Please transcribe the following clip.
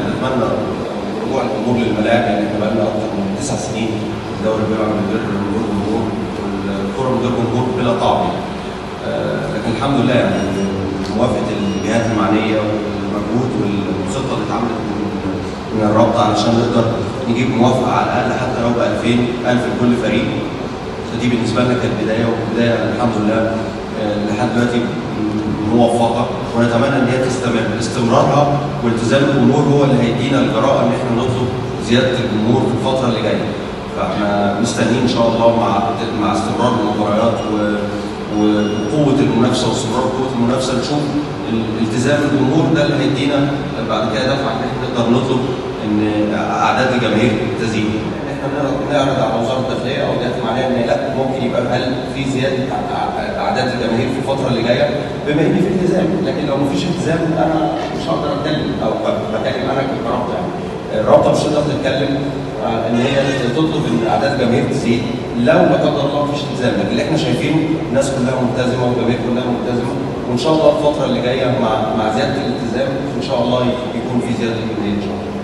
بنتمنى رجوع الجمهور للملاعب يعني احنا بقالنا اكتر من تسع سنين الدوري بيلعب من غير من غير جمهور والكره من غير جمهور بلا طعم يعني. آه، لكن الحمد لله يعني موافقه الجهات المعنيه والمجهود والخطه اللي اتعملت من من الرابطه علشان نقدر نجيب موافقه على الاقل حتى لو ب 2000 1000 لكل فريق فدي بالنسبه لنا كانت بدايه وبدايه الحمد لله آه، لحد دلوقتي موفقه ونتمنى ان هي تستمر استمرارها والتزام الجمهور هو اللي هيدينا الجراءه ان احنا نطلب زياده الجمهور في الفتره اللي جايه فاحنا مستنيين ان شاء الله مع مع استمرار المباريات و- وقوه المنافسه واستمرار قوه المنافسه نشوف ال- التزام الجمهور ده اللي هيدينا بعد كده دفعه ان احنا نقدر نطلب ان اعداد الجماهير تزيد احنا نعرض نعرض على وزاره الداخليه او الجهات المعنيه ان لا ممكن يبقى هل في زياده ع- ع- اعداد الجماهير في الفتره اللي جايه بما ان في التزام لكن لو مفيش التزام انا مش هقدر اتكلم او ب- بتكلم انا كرابطه يعني الرابطه مش هتقدر تتكلم آه، ان هي تطلب ان اعداد الجماهير تزيد لو لا قدر الله مفيش التزام لكن اللي احنا شايفينه الناس كلها ملتزمه والجماهير كلها ملتزمه وان شاء الله الفتره اللي جايه مع مع زياده الالتزام ان شاء الله يكون في زياده الجماهير ان شاء الله